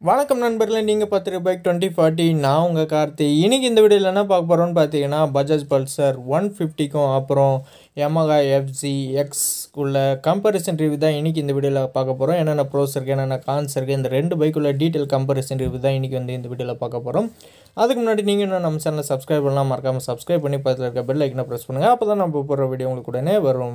வணக்கம் நண்பர்களே நீங்கள் பார்த்துட்டு பைக் டுவெண்ட்டி ஃபார்ட்டி நான் உங்கள் கார்த்தி இன்னைக்கு இந்த வீடியோவில் என்ன பார்க்க போகிறோம்னு பார்த்தீங்கன்னா பஜாஜ் பல்சர் ஒன் ஃபிஃப்டிக்கும் அப்புறம் Yamaha எஃப்சி எக்ஸ்க்குள்ள கம்பேரிசன் ரிவ்யூ தான் இன்றைக்கி இந்த வீடியோவில் பார்க்க போகிறோம் என்னென்ன ப்ரோஸ் இருக்குது என்னென்ன கான்ஸ் இருக்குது இந்த ரெண்டு பைக்குள்ள டீட்டெயில் கம்பேரிசன் ரிவ்யூ தான் இன்றைக்கி வந்து இந்த வீடியோவில் பார்க்க போகிறோம் அதுக்கு முன்னாடி நீங்கள் இன்னும் நம்ம சேனலை சப்ஸ்கிரைப் பண்ணலாம் மறக்காமல் சப்ஸ்கிரைப் பண்ணி பக்கத்தில் இருக்க பெல் ஐக்கனை ப்ரெஸ் பண்ணுங்கள் அப்போ தான் நம்ம போடுற வீடியோ உங்களுக்கு உடனே வரும்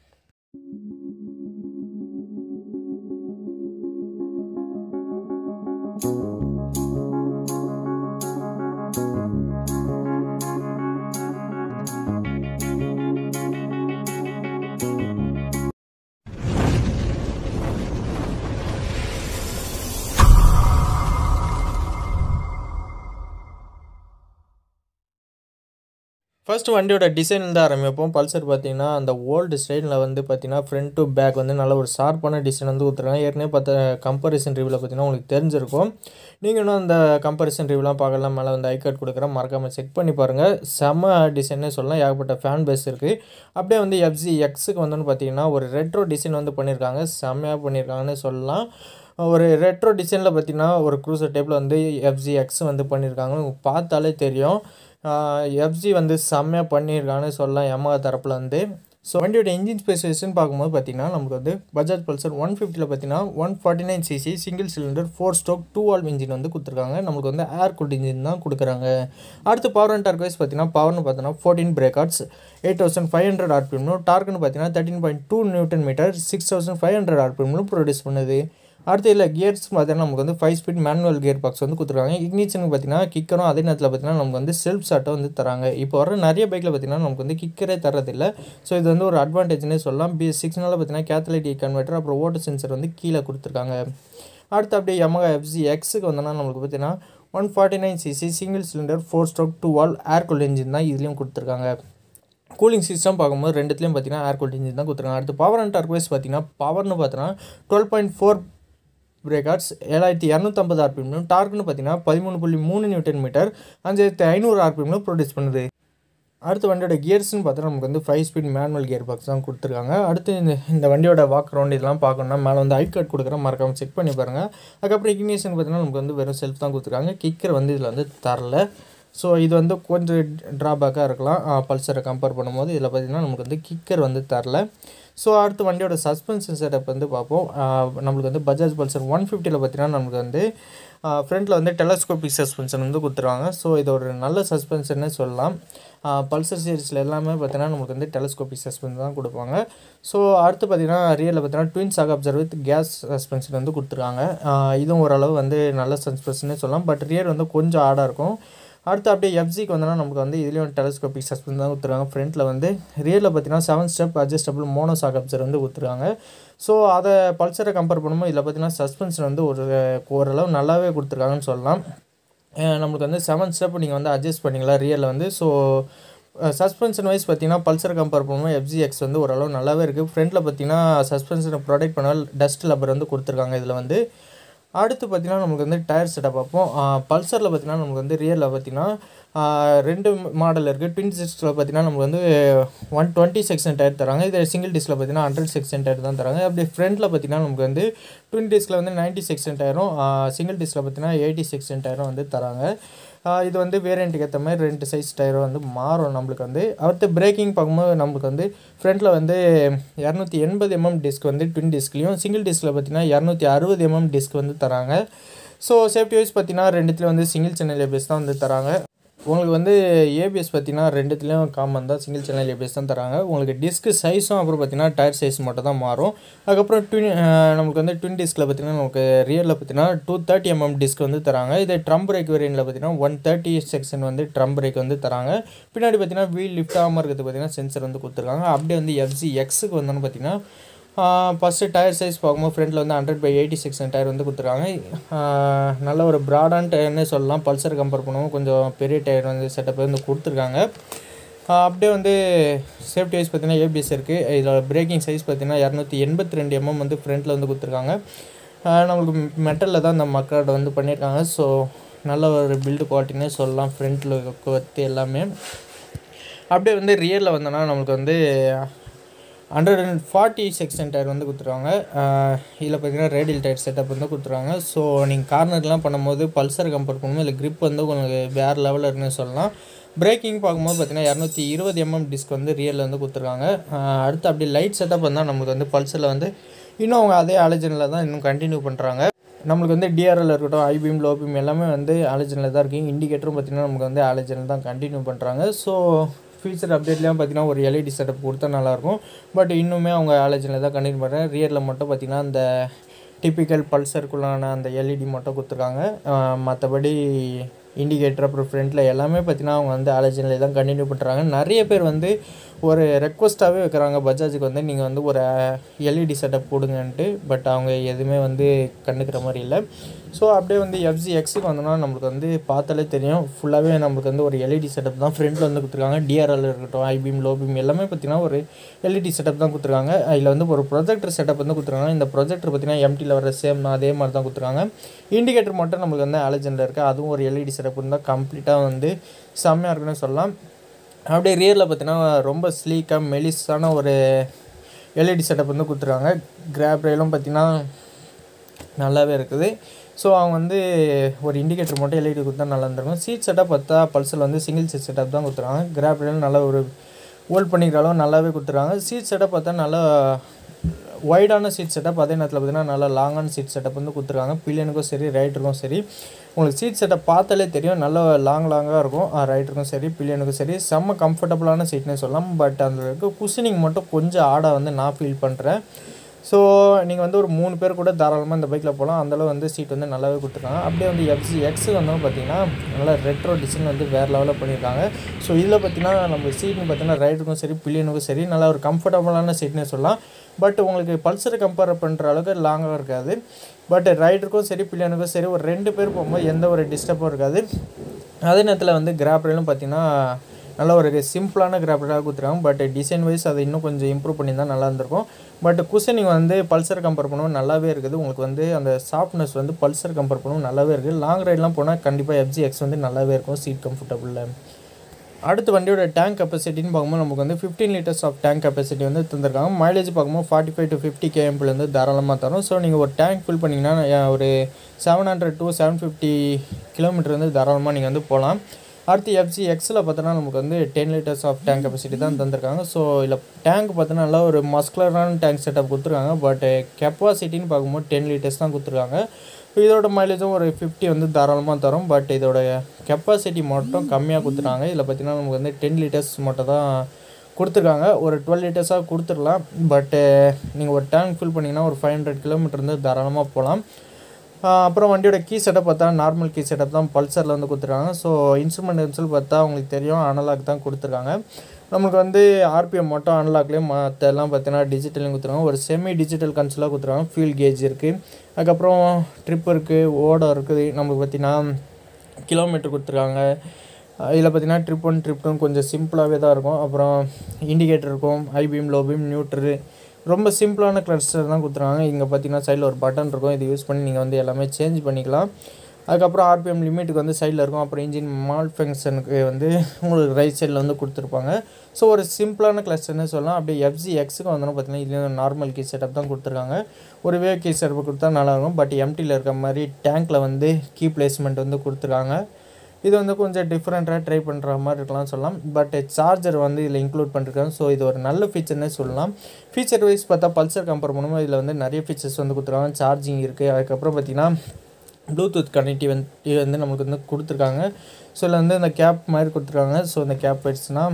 ஃபர்ஸ்ட் வண்டியோட டிசைன் தான் ஆரம்பிப்போம் பல்சர் பார்த்தீங்கன்னா அந்த ஓல்டு ஸ்டைலில் வந்து பார்த்தீங்கன்னா ஃப்ரண்ட் டு பேக் வந்து நல்ல ஒரு ஷார்ப்பான டிசைன் வந்து ஊற்றுறாங்க ஏற்கனவே பார்த்த கம்பேரிசன் ரிவ்யூவில் பார்த்தீங்கன்னா உங்களுக்கு தெரிஞ்சிருக்கும் நீங்கள் இன்னும் அந்த கம்பேரிசன் ரிவ்யூலாம் பார்க்கலாம் மேலே வந்து ஐகார்ட் கொடுக்குறேன் மறக்காமல் செக் பண்ணி பாருங்கள் செம்ம டிசைன்னே சொல்லலாம் ஏகப்பட்ட ஃபேன் பேஸ் இருக்குது அப்படியே வந்து எஃப்சி எக்ஸுக்கு வந்தோன்னு பார்த்தீங்கன்னா ஒரு ரெட்ரோ டிசைன் வந்து பண்ணியிருக்காங்க செம்மையாக பண்ணியிருக்காங்கன்னு சொல்லலாம் ஒரு ரெட்ரோ டிசைனில் பார்த்தீங்கன்னா ஒரு க்ரூசர் டைப்பில் வந்து எஃப்ஜி எக்ஸ் வந்து பண்ணியிருக்காங்க உங்களுக்கு பார்த்தாலே தெரியும் எஃப்ஜி வந்து செம்மையாக பண்ணியிருக்காங்கன்னு சொல்லலாம் Yamaha தரப்பில் வந்து ஸோ வண்டியோட இன்ஜின் ஸ்பெசிஃபிகேஷன் பார்க்கும்போது பார்த்தீங்கன்னா நமக்கு வந்து பஜாஜ் பல்சர் ஒன் ஃபிஃப்டியில் பார்த்தீங்கன்னா one forty nine CC single cylinder four stroke two valve engine வந்து கொடுத்துருக்காங்க நமக்கு வந்து ஏர் கூல்ட் இன்ஜின் தான் கொடுக்குறாங்க அடுத்து பவர் அண்ட் டார்க் வைஸ் பார்த்தீங்கன்னா பவர்னு பார்த்தீங்கன்னா ஃபோர்டீன் பிரேக்கார்ட்ஸ் எயிட் தௌசண்ட் ஃபைவ் ஹண்ட்ரட் ஆர்பிஎம்னு டார்க்னு பார்த்தீங்கன்னா thirteen point two newton metre six thousand five hundred ஆர்பிஎம்னு ப்ரொடியூஸ் பண்ணுது அடுத்து இல்லை கியர்ஸ் பார்த்தீங்கன்னா நமக்கு வந்து five speed manual gear box வந்து கொடுத்துருக்காங்க இக்னிஷனுக்கு பார்த்தீங்கன்னா கிக்கரும் அதே நேரத்தில் பார்த்தீங்கன்னா நமக்கு வந்து செல்ஃப் ஷாட்டை வந்து தராங்க இப்போ வர நிறைய பைக்கில் பார்த்தீங்கன்னா நமக்கு வந்து கிக்கரே தரதில்லை ஸோ இது வந்து ஒரு அட்வான்டேஜ்னே சொல்லலாம் பி சிக்ஸ்னால பார்த்தீங்கன்னா கேத்தலைட்டி கன்வெர்ட்டர் அப்புறம் ஓட்டர் சென்சர் வந்து கீழே கொடுத்துருக்காங்க அடுத்து அப்படியே Yamaha எஃப்சி எக்ஸுக்கு வந்தோன்னா நம்மளுக்கு பார்த்தீங்கன்னா one forty nine CC single cylinder four stroke two valve air cool engine தான் இதுலேயும் கொடுத்துருக்காங்க கூலிங் சிஸ்டம் பார்க்கும்போது ரெண்டுத்துலேயும் பார்த்தீங்கன்னா ஏர் கூல்ட் இன்ஜின் தான் கொடுத்துருக்காங்க அடுத்து பவர் அண்ட் டார்க் வைஸ் பார்த்தீங்கன்னா பவர்னு பார்த்தீங்கன்னா டுவெல் பாயிண்ட் ஃபோர் பிரேக்கார்ட்ஸ் ஏழாயிரத்தி இரநூத்தம்பது ஆர்பிஎம்னு டார்க்னு பார்த்தீங்கன்னா பதிமூணு புள்ளி மூணு நியூட்டன் மீட்டர் அஞ்சாயிரத்தி ஐநூறு ஆர்பிஎம்னு ப்ரொடியூஸ் பண்ணுது அடுத்து வண்டியோட கியர்ஸ்னு பார்த்தா நமக்கு வந்து five speed manual gear box தான் கொடுத்துருக்காங்க அடுத்து இந்த இந்த வண்டியோட வாக் ரவுண்ட் இதெல்லாம் பார்க்கணும்னா மேலே வந்து ஐ கார்டு கொடுக்குறேன் மறக்காமல் செக் பண்ணி பாருங்கள் அதுக்கப்புறம் இக்னிஷன் பார்த்தீங்கன்னா நமக்கு வந்து வெறும் செல்ஃப் தான் கொடுத்துருக்காங்க கிக்கர் வந்து இதில் வந்து தரல ஸோ இது வந்து கொஞ்சம் ட்ராபேக்காக இருக்கலாம் பல்சரை கம்பேர் பண்ணும்போது இதில் பார்த்தீங்கன்னா நமக்கு வந்து கிக்கர் வந்து தரல ஸோ அடுத்து வண்டியோட சஸ்பென்ஷன் செட்டப் வந்து பார்ப்போம் நம்மளுக்கு வந்து பஜாஜ் பல்சர் ஒன் ஃபிஃப்டியில் பார்த்தீங்கன்னா நமக்கு வந்து ஃப்ரண்ட்டில் வந்து டெலஸ்கோபிக் சஸ்பென்ஷன் வந்து கொடுத்துருவாங்க ஸோ இது ஒரு நல்ல சஸ்பென்ஷன்னே சொல்லலாம் பல்சர் சீரிஸில் எல்லாமே பார்த்தீங்கன்னா நமக்கு வந்து டெலஸ்கோபிக் சஸ்பென்ஷன் தான் கொடுப்பாங்க ஸோ அடுத்து பார்த்தீங்கன்னா ரியலில் பார்த்தீங்கன்னா twin shock absorber with gas suspension வந்து கொடுத்துருக்காங்க இதுவும் ஓரளவு வந்து நல்ல சஸ்பென்ஷனே சொல்லலாம் பட் ரியர் வந்து கொஞ்சம் ஆடாக இருக்கும் அடுத்து அப்படியே எஃப்ஜிக்கு வந்தோன்னா நமக்கு வந்து இதுலேயும் டெலஸ்கோபிக் சஸ்பென்ஸ் தான் கொடுத்துருக்காங்க ஃப்ரண்ட்டில் வந்து ரியலில் பார்த்தீங்கன்னா seven step adjustable mono shock absorber வந்து கொடுத்துருக்காங்க ஸோ அதை பல்சரை கம்பேர் பண்ணும்போது இதில் பார்த்தீங்கன்னா சஸ்பென்ஷன் வந்து ஒரு ஓரளவு நல்லாவே கொடுத்துருக்காங்கன்னு சொல்லலாம் நம்மளுக்கு வந்து செவன் ஸ்டெப் நீங்கள் வந்து அட்ஜஸ்ட் பண்ணிக்கலாம் ரியலில் வந்து ஸோ சஸ்பென்ஷன் வைஸ் பார்த்தீங்கன்னா பல்சர் கம்பேர் பண்ணும்போது எஃப்ஜி எக்ஸ் வந்து ஓரளவு நல்லாவே இருக்குது ஃப்ரண்ட்டில் பார்த்தீங்கன்னா சஸ்பென்ஷனை ப்ரொடெக்ட் பண்ண டஸ்ட் லப்பர் வந்து கொடுத்துருக்காங்க இதில் வந்து அடுத்து பார்த்திங்கன்னா நமக்கு வந்து டயர் செட்டப் பார்ப்போம் பல்சரில் பார்த்திங்கன்னா நமக்கு வந்து ரியலில் பார்த்திங்கன்னா ரெண்டு மாடல் இருக்குது ட்வின் சிக்ஸில் பார்த்திங்கன்னா நமக்கு வந்து ஒன் டுவெண்ட்டி செக்ஷன் டயர் தராங்க இது சிங்கிள் டிஸ்கில் பார்த்திங்கன்னா ஹண்ட்ரட் செக்ஷன் டயர் தான் தராங்க அப்படி ஃப்ரண்ட்டில் பார்த்திங்கன்னா நமக்கு வந்து ட்வின் டிஸ்கில் வந்து நைன்ட்டி செக்ஷன் டயரும் சிங்கிள் டிஸ்கில் பார்த்திங்கன்னா எயிட்டி செக்ஷன் டயரும் வந்து தராங்க இது வந்து வேரியண்ட்டுக்கு ஏற்ற மாதிரி ரெண்டு சைஸ் டயரும் வந்து மாறும் நம்மளுக்கு வந்து அடுத்து பிரேக்கிங் பார்க்கும்போது நம்மளுக்கு வந்து ஃப்ரண்ட்டில் வந்து இரநூத்தி எண்பது எம்எம் டிஸ்க் வந்து ட்வின் டிஸ்க்லேயும் சிங்கிள் டிஸ்கில் பார்த்தீங்கன்னா இரநூத்தி அறுபது எம்எம் டிஸ்க் வந்து தராங்க ஸோ சேஃப்டி வைஸ் பார்த்தீங்கன்னா ரெண்டுத்துலேயும் வந்து சிங்கிள் சேனல் ஏபிஎஸ் தான் வந்து தராங்க உங்களுக்கு வந்து ஏபிஎஸ் பார்த்தீங்கன்னா ரெண்டுத்துலேயும் காமன் தான் சிங்கிள் சேனல் ஏபிஎஸ் தான் தராங்க உங்களுக்கு டிஸ்க் சைஸும் அப்புறம் பார்த்தீங்கன்னா டயர் சைஸ் மட்டும் தான் மாறும் அதுக்கப்புறம் ட்வின் நமக்கு வந்து ட்வின் டிஸ்கில் பார்த்தீங்கன்னா நமக்கு ரியலில் பார்த்தீங்கன்னா டூ தேர்ட்டி எம்எம் டிஸ்க் வந்து தராங்க இதே ட்ரம் பிரேக் வேரியனில் பார்த்தீங்கன்னா ஒன் தேர்ட்டி செக்ஷன் வந்து ட்ரம் பிரேக் வந்து தராங்க பின்னாடி பார்த்தீங்கன்னா வீல் லிஃப்ட் ஆகாமல் இருக்கிறது பார்த்தீங்கன்னா சென்சர் வந்து கொடுத்துருக்காங்க அப்படியே வந்து எஃப்சி எக்ஸுக்கு வந்தோன்னு பார்த்தீங்கன்னா ஃபஸ்ட்டு டயர் சைஸ் பார்க்கும்போது ஃப்ரண்ட்டில் வந்து hundred by eighty section tyre வந்து கொடுத்துருக்காங்க நல்ல ஒரு ப்ராடான டயர்னே சொல்லலாம் பல்சர் கம்பேர் பண்ணுவோம் கொஞ்சம் பெரிய டயர் வந்து செட்டப் வந்து கொடுத்துருக்காங்க அப்படியே வந்து சேஃப்டி வைஸ் பார்த்தீங்கன்னா ஏபிஎஸ் இருக்குது இதில் பிரேக்கிங் சைஸ் பார்த்தீங்கன்னா இரநூத்தி எண்பத்தி ரெண்டு எம்எம் வந்து ஃப்ரண்ட்டில் வந்து கொடுத்துருக்காங்க நம்மளுக்கு மெட்டலில் தான் இந்த மக்களோட வந்து பண்ணியிருக்காங்க ஸோ நல்ல ஒரு பில்டு குவாலிட்டினே சொல்லலாம் ஃப்ரண்ட்டில் கொத்து எல்லாமே அப்படியே வந்து ரியரில் வந்தோன்னா நம்மளுக்கு வந்து hundred and forty section tyre வந்து கொடுத்துருவாங்க இதில் பார்த்தீங்கன்னா ரேடியல் டயர் செட்டப் வந்து கொடுத்துருவாங்க ஸோ நீங்கள் கார்னர்லாம் பண்ணும்போது பல்சர் கம்பேர் பண்ணும்போது இல்லை grip வந்து உங்களுக்கு வேறு லெவலில் இருக்குன்னு சொல்லலாம் பிரேக்கிங் பார்க்கும்போது பார்த்தீங்கன்னா இரநூத்தி இருபது எம்எம் டிஸ்க் வந்து ரியலில் வந்து கொடுத்துருக்காங்க ஆஹ் அடுத்து அப்படி லைட் செட்டப் வந்தால் நம்மளுக்கு வந்து பல்சரில் வந்து இன்னும் அவங்க அதே அலஜனில் தான் இன்னும் கண்டினியூ பண்ணுறாங்க நம்மளுக்கு வந்து டிஆர்எல் இருக்கட்டும் ஐபிஎம் லோபிஎம் எல்லாமே வந்து ஆலஜனில் தான் இருக்குது இண்டிகேட்டரும் பார்த்திங்கன்னா நமக்கு வந்து ஆலஜனில் தான் கண்டினியூ பண்ணுறாங்க ஸோ ஃபியூச்சர் அப்டேட்லேயும் பார்த்தீங்கன்னா ஒரு எல்இடி செட்டப் கொடுத்தா நல்லாயிருக்கும் பட் இன்னுமே அவங்க ஆலஜனில் தான் கண்டினியூ பண்ணுறாங்க ரியரில் மட்டும் பார்த்திங்கன்னா அந்த டிப்பிக்கல் பல்சருக்குள்ளான அந்த எல்இடி மட்டும் கொடுத்துருக்காங்க மற்றபடி இண்டிகேட்டர் அப்புறம் ஃப்ரண்ட்டில் எல்லாமே பார்த்தீங்கன்னா அவங்க வந்து ஆலஜனில் தான் கண்டினியூ பண்ணுறாங்க நிறைய பேர் வந்து ஒரு ரெக்வஸ்ட்டாகவே வைக்கிறாங்க பஜாஜுக்கு வந்து நீங்கள் வந்து ஒரு எல்இடி செட்டப் போடுங்கன்ட்டு பட் அவங்க எதுவுமே வந்து கண்டுக்கிற மாதிரி இல்லை ஸோ அப்படியே வந்து எஃப்ஜி எக்ஸுக்கு வந்தோம்னா நம்மளுக்கு வந்து பார்த்தாலே தெரியும் ஃபுல்லாகவே நம்மளுக்கு வந்து ஒரு எல்இடி செட்டப் தான் ஃப்ரண்ட்டில் வந்து கொடுத்துருக்காங்க டிஆர்எல் இருக்கட்டும் ஐபிஎம் லோபிஎம் எல்லாமே பார்த்தீங்கன்னா ஒரு எல்இடி செட்டப் தான் கொடுத்துருக்காங்க அதில் வந்து ஒரு ப்ரொஜெக்டர் செட்டப் வந்து கொடுத்துருக்காங்க இந்த ப்ரொஜெக்டர் பார்த்தீங்கன்னா எம்டியில் வர சேம் அதே மாதிரி தான் கொடுத்துருக்காங்க இண்டிகேட்டர் மட்டும் நம்மளுக்கு வந்து ஆலஜனில் இருக்குது அதுவும் ஒரு எல்இடி செட்டப் இருந்தால் கம்ப்ளீட்டாக வந்து செம்மையாக இருக்குன்னு சொல்லலாம் அப்படியே ரியரில் பார்த்தீங்கன்னா ரொம்ப ஸ்லீக்காக மெலிஸான ஒரு எல்இடி செட்டப் வந்து கொடுத்துருக்காங்க கிராப் ரயிலும் பார்த்தீங்கன்னா நல்லாவே இருக்குது ஸோ அவங்க வந்து ஒரு இண்டிகேட்டர் மட்டும் எல்இடி கொடுத்தா நல்லா இருந்திருக்கும் சீட் செட்டப் பார்த்தா பல்சரில் வந்து சிங்கிள் சீட் செட்டப் தான் கொடுத்துருக்காங்க கிராப் ரயில் நல்லா ஒரு ஹோல்ட் பண்ணிக்கிற அளவு நல்லாவே கொடுத்துருக்காங்க சீட் செட்டப் பார்த்தா நல்லா ஒய்டான சீட் செட்டப் அதே நேரத்தில் பார்த்தீங்கன்னா நல்லா லாங்கான சீட் செட்டப் வந்து கொடுத்துருக்காங்க பில்லியனுக்கும் சரி ரைட்டருக்கும் சரி உங்களுக்கு சீட் செட்டப் பார்த்தாலே தெரியும் நல்ல லாங் லாங்காக இருக்கும் ரைட்டருக்கும் சரி பில்லியனுக்கும் சரி செம்ம கம்ஃபர்டபுளான சீட்னே சொல்லலாம் பட் அந்த இருக்க குஷனிங் மட்டும் கொஞ்சம் ஆடாக வந்து நான் ஃபீல் பண்ணுறேன் ஸோ நீங்கள் வந்து ஒரு மூணு பேர் கூட தாராளமாக இந்த பைக்கில் போகலாம் அந்தளவு வந்து சீட் வந்து நல்லாவே கொடுத்துருக்காங்க அப்படியே வந்து எஃப்சி எக்ஸ் வந்து பார்த்தீங்கன்னா நல்லா ரெட்ரோ டிசைன் வந்து வேறு லெவலில் பண்ணியிருக்காங்க ஸோ இதில் பார்த்தீங்கன்னா நம்ம சீட்னு பார்த்தீங்கன்னா ரைடுக்கும் சரி பில்லியனுக்கும் சரி நல்லா ஒரு கம்ஃபர்டபுளான சீட்னே சொல்லலாம் பட் உங்களுக்கு பல்சரை கம்பேர் பண்ணுற அளவுக்கு லாங்காக இருக்காது பட் ரைடருக்கும் சரி பில்லியனுக்கும் சரி ஒரு ரெண்டு பேர் போகும்போது எந்த ஒரு டிஸ்டர்பும் இருக்காது அதே நேரத்தில் வந்து கிராப் ரயிலும் பார்த்தீங்கன்னா நல்ல ஒரு சிம்பிளான கிராப்டாக கொடுத்துருக்காங்க பட் டிசைன் வைஸ் அதை இன்னும் கொஞ்சம் இம்ப்ரூவ் பண்ணியிருந்தால் நல்லா இருந்திருக்கும் பட் குஷனிங் வந்து பல்சர் கம்பேர் பண்ணுவோம் நல்லாவே இருக்குது உங்களுக்கு வந்து அந்த சாஃப்ட்னஸ் வந்து பல்சர் கம்பேர் பண்ணுவோம் நல்லாவே இருக்குது லாங் ரைட்லாம் போனால் கண்டிப்பாக எஃப்ஜி எக்ஸ் வந்து நல்லாவே இருக்கும் சீட் கம்ஃபர்டபுளில் அடுத்து வண்டியோட டேங்க் கெப்பாசிட்டின்னு பார்க்கும்போது நமக்கு வந்து fifteen litres of tank capacity வந்து தந்திருக்காங்க மைலேஜ் பார்க்கும்போது ஃபார்ட்டி ஃபைவ் டு ஃபிஃப்டி கேஎம்பிலேருந்து தாராளமாக தரும் ஸோ நீங்கள் ஒரு டேங்க் ஃபில் பண்ணிங்கன்னா அஹ், ஒரு seven hundred to seven fifty kilometre வந்து தாராளமாக நீங்கள் வந்து போகலாம் அடுத்து எஃப்சி எக்ஸில் பார்த்தோன்னா நமக்கு வந்து ten litres of tank capacity தான் தந்திருக்காங்க ஸோ இதில் டேங்க் பார்த்தோன்னா நல்லா ஒரு மஸ்குலரான டேங்க் செட்டப் கொடுத்துருக்காங்க பட் கெப்பாசிட்டின்னு பார்க்கும்போது டென் லிட்டர்ஸ் தான் கொடுத்துருக்காங்க இதோட மைலேஜும் ஒரு ஃபிஃப்டி வந்து தாராளமாக தரும் பட் இதோட கெப்பாசிட்டி மட்டும் கம்மியாக கொடுத்துருக்காங்க இதில் பார்த்தீங்கன்னா நமக்கு வந்து டென் லிட்டர்ஸ் மட்டும் தான் கொடுத்துருக்காங்க ஒரு டுவெல் லிட்டர்ஸாக கொடுத்துடலாம் பட்டு நீங்கள் ஒரு டேங்க் ஃபில் பண்ணிங்கன்னா ஒரு ஃபைவ் ஹண்ட்ரட் கிலோமீட்டர் வந்து தாராளமாக போகலாம் ஆஹ் அப்புறம் வண்டியோட கீ செட்டப் பார்த்தா நார்மல் கீ செட்டப் தான் பல்சரில் வந்து கொடுத்துருக்காங்க ஸோ இன்ஸ்ட்ருமெண்ட் கன்சோல் பார்த்தா உங்களுக்கு தெரியும் அனலாக் தான் கொடுத்துருக்காங்க நமக்கு வந்து ஆர்பிஎம் மட்டும் அனலாக்லேயே மற்ற எல்லாம் பார்த்தீங்கன்னா டிஜிட்டலையும் கொடுத்துருக்காங்க ஒரு செமி டிஜிட்டல் கன்சோலாக கொடுத்துருக்காங்க ஃபியூல் கேஜ் இருக்குது அதுக்கப்புறம் ட்ரிப் இருக்குது ஓடம் இருக்குது நம்மளுக்கு பார்த்தீங்கன்னா கிலோமீட்டர் கொடுத்துருக்காங்க இதில் பார்த்தீங்கன்னா ட்ரிப் ஒன் ட்ரிப் டூ கொஞ்சம் சிம்பிளாகவே தான் இருக்கும் அப்புறம் இண்டிகேட்டர் இருக்கும் ஐபீம் லோபீம் நியூட்ரு ரொம்ப சிம்பிளான கிளஸ்டர் தான் கொடுத்துருக்காங்க இங்கே பார்த்தீங்கன்னா சைடில் ஒரு பட்டன் இருக்கும் இது யூஸ் பண்ணி நீங்கள் வந்து எல்லாமே சேஞ்ச் பண்ணிக்கலாம் அதுக்கப்புறம் ஆர்பிஎம் லிமிட்டுக்கு வந்து சைடில் இருக்கும் அப்புறம் இன்ஜின் மால் ஃபங்க்ஷனுக்கு வந்து உங்களுக்கு ரைட் சைடில் வந்து கொடுத்துருப்பாங்க ஸோ ஒரு சிம்பிளான கிளஸ்டர்னு சொல்லலாம் அப்படியே எஃப்ஜி எக்ஸுக்கு வந்தோம்னா பார்த்தீங்கன்னா இதுலேயும் நார்மல் கீ செட்டப் தான் கொடுத்துருக்காங்க ஒரு வே கீ செட்டப் கொடுத்தா நல்லாயிருக்கும் பட் எம்டியில் இருக்க மாதிரி டேங்க்கில் வந்து கீ பிளேஸ்மெண்ட் வந்து கொடுத்துருக்காங்க இது வந்து கொஞ்சம் டிஃப்ரெண்ட்டாக ட்ரை பண்ணுற மாதிரி இருக்கலாம் சொல்லலாம் பட் சார்ஜர் வந்து இதில் இன்க்ளூட் பண்ணிருக்காங்க ஸோ இது ஒரு நல்ல ஃபீச்சர்னே சொல்லலாம் ஃபீச்சர் வைஸ் பார்த்தா பல்சர் கம்பேர் பண்ணும்போது இதில் வந்து நிறைய ஃபீச்சர்ஸ் வந்து கொடுத்துருக்காங்க சார்ஜிங் இருக்குது அதுக்கப்புறம் பார்த்தீங்கன்னா ப்ளூடூத் கனெக்டிவ் வந்து வந்து நமக்கு வந்து கொடுத்துருக்காங்க ஸோ இதில் வந்து இந்த கேப் மாதிரி கொடுத்துருக்காங்க ஸோ இந்த கேப் வச்சுன்னா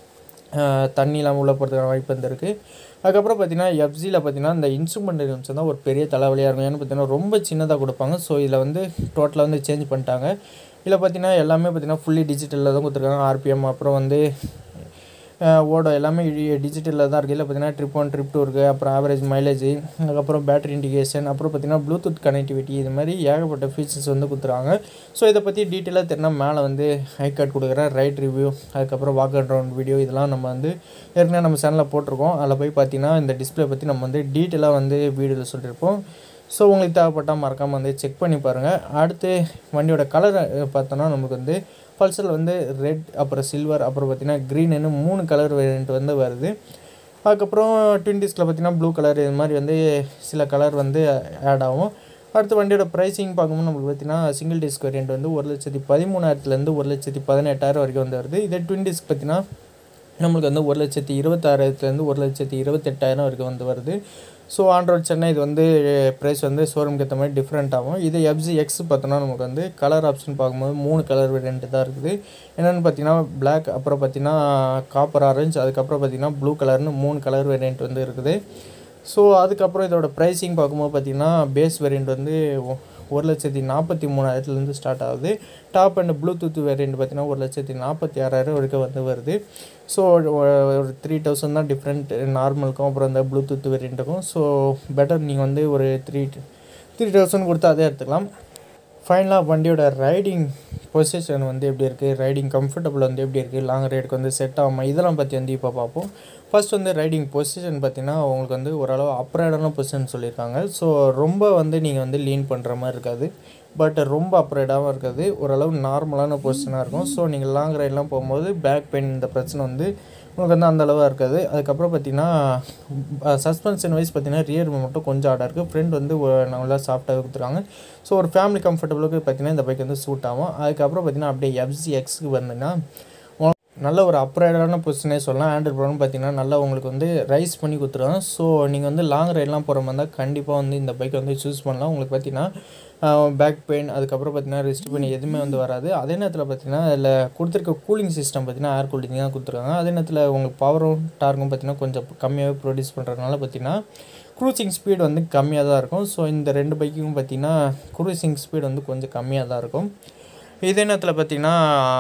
தண்ணிலாம் உள்ளே போகிறதுக்கான வாய்ப்பு வந்து இருக்குது அதுக்கப்புறம் பார்த்தீங்கன்னா எஃப்ஜியில் பார்த்தீங்கன்னா இந்த இன்ஸ்ட்ருமெண்ட் இருந்துச்சு தான் ஒரு பெரிய தலைவலியாக இருக்கும் ஏன்னு பார்த்தீங்கன்னா ரொம்ப சின்னதாக கொடுப்பாங்க ஸோ இதில் வந்து டோட்டலாக வந்து சேஞ்ச் பண்ணிட்டாங்க இதில் பார்த்தீங்கன்னா எல்லாமே பார்த்தீங்கன்னா ஃபுல்லி டிஜிட்டலில் தான் கொடுத்துருக்காங்க ஆர்பிஎம் அப்புறம் வந்து ஓட எல்லாமே டிஜிட்டலில் தான் இருக்குது இல்லை பார்த்தீங்கன்னா ட்ரிப் ஒன் ட்ரிப் டூ இருக்குது அப்புறம் ஆவரேஜ் மைலேஜ் அதுக்கப்புறம் பேட்டரி இண்டிகேஷன் அப்புறம் பார்த்தீங்கன்னா ப்ளூடூத் கனெக்டிவிட்டி இது மாதிரி ஏகப்பட்ட ஃபீச்சர்ஸ் வந்து கொடுத்துருக்காங்க ஸோ இதை பற்றி டீட்டெயிலாக தெரினா மேலே வந்து ஹை கார்டு கொடுக்குறேன் ரைட் ரிவ்யூ அதுக்கப்புறம் வாக் அண்ட் ரவுண்ட் வீடியோ இதெல்லாம் நம்ம வந்து ஏற்கனவே நம்ம சேனலில் போட்டிருக்கோம் அதில் போய் பார்த்தீங்கன்னா இந்த டிஸ்பிளே பற்றி நம்ம வந்து டீட்டெயிலாக வந்து வீடியோவில் சொல்லியிருப்போம் ஸோ உங்களுக்கு தேவைப்பட்டால் மறக்காமல் வந்து செக் பண்ணி பாருங்கள் அடுத்து வண்டியோட கலர் பார்த்தோன்னா நமக்கு வந்து பல்சரில் வந்து ரெட் அப்புறம் சில்வர் அப்புறம் பார்த்திங்கன்னா க்ரீன்னு மூணு கலர் வேரியண்ட் வந்து வருது அதுக்கப்புறம் ட்வின் டிஸ்கில் பார்த்தீங்கன்னா ப்ளூ கலர் இது மாதிரி வந்து சில கலர் வந்து ஆட் ஆகும் அடுத்து வண்டியோட ப்ரைஸிங் பார்க்கும்போது நம்மளுக்கு பார்த்தீங்கன்னா சிங்கிள் டிஸ்க் வேரியண்ட் வந்து ஒரு லட்சத்தி பதிமூணாயிரத்துலேருந்து ஒரு லட்சத்தி பதினெட்டாயிரம் வரைக்கும் வந்து வருது இதே ட்வின் டிஸ்க் பார்த்தீங்கன்னா நம்மளுக்கு வந்து ஒரு லட்சத்தி இருபத்தாயிரத்துலேருந்து ஒரு லட்சத்தி இருபத்தெட்டாயிரம் வரைக்கும் வந்து வருது ஸோ ஆண்ட்ராய்ட் சென்னை இது வந்து ப்ரைஸ் வந்து ஷோரூம்க்கு ஏற்ற மாதிரி டிஃப்ரெண்ட் ஆகும் இது எஃப்ஜி எக்ஸ் பார்த்தோன்னா நமக்கு வந்து கலர் ஆப்ஷன் பார்க்கும்போது மூணு கலர் வேரியண்ட் தான் இருக்குது என்னென்னு பார்த்தீங்கன்னா பிளாக் அப்புறம் பார்த்தீங்கன்னா காப்பர் ஆரஞ்சு அதுக்கப்புறம் பார்த்தீங்கன்னா ப்ளூ கலர்னு மூணு கலர் வேரியண்ட் வந்து இருக்குது ஸோ அதுக்கப்புறம் இதோட ப்ரைஸிங் பார்க்கும்போது பார்த்தீங்கன்னா பேஸ் வேரியண்ட் வந்து ஒ- ஒரு லட்சத்தி நாற்பத்தி மூணாயிரத்துலேருந்து ஸ்டார்ட் ஆகுது டாப் அண்ட் ப்ளூடூத் வேரியண்ட் பார்த்தீங்கன்னா ஒரு லட்சத்தி நாற்பத்தி ஆறாயிரம் வரைக்கும் வந்து வருது ஸோ ஒரு த்ரீ தௌசண்ட் தான் டிஃப்ரெண்ட் நார்மலுக்கும் அப்புறம் இந்த ப்ளூடூத் வேரியண்ட்டுக்கும் ஸோ பெட்டர் நீங்கள் வந்து ஒரு த்ரீ த்ரீ தௌசண்ட் கொடுத்து அதே எடுத்துக்கலாம் ஃபைனலாக வண்டியோட ரைடிங் பொசிஷன் வந்து எப்படி இருக்குது ரைடிங் கம்ஃபர்டபுள் வந்து எப்படி இருக்குது லாங் ரைடுக்கு வந்து செட் ஆகுமா இதெல்லாம் பற்றி வந்து இப்போ பார்ப்போம் ஃபர்ஸ்ட் வந்து ரைடிங் பொசிஷன் பார்த்தீங்கன்னா உங்களுக்கு வந்து ஓரளவு அப்ரைடான பொசிஷன் சொல்லியிருக்காங்க ஸோ ரொம்ப வந்து நீங்கள் வந்து லீன் பண்ணுற மாதிரி இருக்காது பட் ரொம்ப அப்ரைடாகவும் இருக்காது ஓரளவு நார்மலான பொசிஷனாக இருக்கும் ஸோ நீங்கள் லாங் ரைட்லாம் போகும்போது பேக் பெயின் இந்த பிரச்சனை வந்து உங்களுக்கு வந்து அந்த அளவாக இருக்காது அதுக்கப்புறம் பார்த்தீங்கன்னா சஸ்பென்ஷன் வைஸ் பார்த்தீங்கன்னா ரியர் மட்டும் கொஞ்சம் ஆடாக இருக்குது ஃப்ரண்ட் வந்து ஒ- நல்லா சாஃப்டாக கொடுத்துருக்காங்க ஸோ ஒரு ஃபேமிலி கம்ஃபர்டபுளுக்கு பார்த்தீங்கன்னா இந்த பைக் வந்து சூட் ஆகும் அதுக்கப்புறம் பார்த்தீங்கன்னா அப்படியே எஃப்சி எக்ஸுக்கு வந்தீங்கன்னா உங்க- நல்ல ஒரு அப்ரைடான பொசிஷனே சொல்லலாம் ஆண்ட்ராய்ட் ப்ரோன்னு பார்த்தீங்கன்னா நல்லா உங்களுக்கு வந்து ரைஸ் பண்ணி கொடுத்துருவாங்க ஸோ நீங்கள் வந்து லாங் ரைட்லாம் போகிற மாதிரி இருந்தால் கண்டிப்பாக வந்து இந்த பைக்கை வந்து சூஸ் பண்ணலாம் உங்களுக்கு பார்த்தீங்கன்னா பேக் பெயின் அதுக்கப்புறம் பார்த்தீங்கன்னா ரெஸ்ட் பெயின் எதுவுமே வந்து வராது அதே நேரத்தில் பார்த்தீங்கன்னா அதில் கொடுத்துருக்க கூலிங் சிஸ்டம் பார்த்தீங்கன்னா ஏர் கூலிங் தான் கொடுத்துருக்காங்க அதே நேரத்தில் உங்களுக்கு பவரும் டார்க்கும் பார்த்தீங்கன்னா கொஞ்சம் கம்மியாகவே ப்ரொடியூஸ் பண்ணுறதுனால பார்த்தீங்கன்னா க்ரூசிங் ஸ்பீடு வந்து கம்மியாக தான் இருக்கும் ஸோ இந்த ரெண்டு பைக்குக்கும் பார்த்தீங்கன்னா க்ரூசிங் ஸ்பீடு வந்து கொஞ்சம் கம்மியாக தான் இருக்கும் இதே நேரத்தில் பார்த்தீங்கன்னா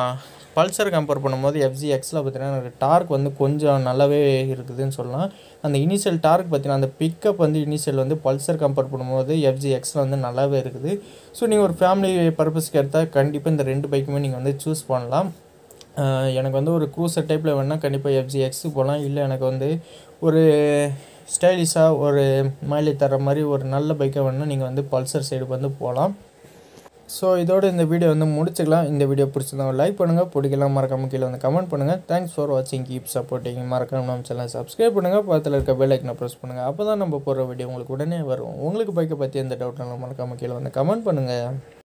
பல்சர் கம்பேர் பண்ணும்போது எஃப்ஜி எக்ஸில் பார்த்தீங்கன்னா எனக்கு டார்க் வந்து கொஞ்சம் நல்லாவே இருக்குதுன்னு சொல்லலாம் அந்த இனிஷியல் டார்க் பார்த்தீங்கன்னா அந்த பிக்கப் வந்து இனிஷியல் வந்து பல்சர் கம்பேர் பண்ணும்போது எஃப்ஜி எக்ஸில் வந்து நல்லாவே இருக்குது ஸோ நீங்கள் ஒரு ஃபேமிலி பர்பஸ்க்கு எடுத்தால் கண்டிப்பாக இந்த ரெண்டு பைக்குமே நீங்கள் வந்து சூஸ் பண்ணலாம் ஆஹ் எனக்கு வந்து ஒரு க்ரூசர் டைப்பில் வேணால் கண்டிப்பாக எஃப்ஜி எக்ஸு போகலாம் இல்லை எனக்கு வந்து ஒரு ஸ்டைலிஷாக ஒரு மைலேஜ் தர மாதிரி ஒரு நல்ல பைக்கை வேணால் நீங்கள் வந்து பல்சர் சைடு வந்து போகலாம் ஸோ இதோட இந்த வீடியோ வந்து முடிச்சுக்கலாம் இந்த வீடியோ பிடிச்சிருந்தா லைக் பண்ணுங்கள் பிடிக்கலாம் மறக்காம கீழே வந்து கமெண்ட் பண்ணுங்கள் தேங்க்ஸ் ஃபார் வாட்சிங் கீப் சப்போர்ட்டிங் மறக்காம நம்ம சேனல் சப்ஸ்கிரைப் பண்ணுங்கள் பக்கத்தில் இருக்க பெல் ஐக்கனை ப்ரெஸ் பண்ணுங்கள் அப்போ தான் நம்ம போடுற வீடியோ உங்களுக்கு உடனே வரும் உங்களுக்கு பைக்கை பற்றி எந்த டவுட்னாலும் மறக்காம கீழே வந்து கமெண்ட் பண்ணுங்கள்